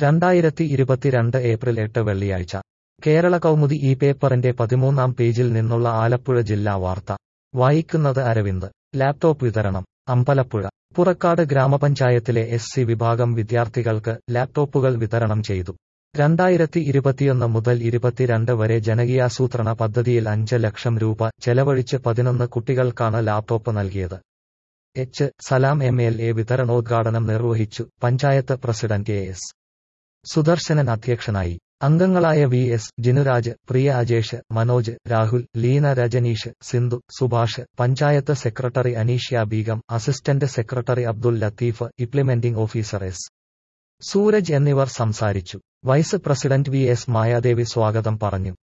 രണ്ടായിരത്തി ഇരുപത്തിരണ്ട് ഏപ്രിൽ എട്ട് വെള്ളിയാഴ്ച കേരള കൗമുദി ഈ പേപ്പറിന്റെ പതിമൂന്നാം പേജിൽ നിന്നുള്ള ആലപ്പുഴ ജില്ലാ വാർത്ത വായിക്കുന്നത് അരവിന്ദ് ലാപ്ടോപ്പ് വിതരണം അമ്പലപ്പുഴ പുറക്കാട് ഗ്രാമപഞ്ചായത്തിലെ എസ് സി വിഭാഗം വിദ്യാർത്ഥികൾക്ക് ലാപ്ടോപ്പുകൾ വിതരണം ചെയ്തു രണ്ടായിരത്തി ഇരുപത്തിയൊന്ന് മുതൽ ഇരുപത്തിരണ്ട് വരെ ജനകീയാസൂത്രണ പദ്ധതിയിൽ അഞ്ച് ലക്ഷം രൂപ ചെലവഴിച്ച് പതിനൊന്ന് കുട്ടികൾക്കാണ് ലാപ്ടോപ്പ് നൽകിയത് H Salam M L A വിതരണോദ്ഘാടനം നിർവഹിച്ചു panchayat president A S Sudarsanan അധ്യക്ഷനായി അംഗങ്ങളായ V S Jinuraj Priya Ajesh Manoj Rahul Leena Rajaneesh Sindhu Subhash panchayat secretary Aneeshya Beegum assistant secretary Abdul Latheef implementing officer S Sooraj എന്നിവർ സംസാരിച്ചു vice president V S Mayadevi സ്വാഗതം പറഞ്ഞു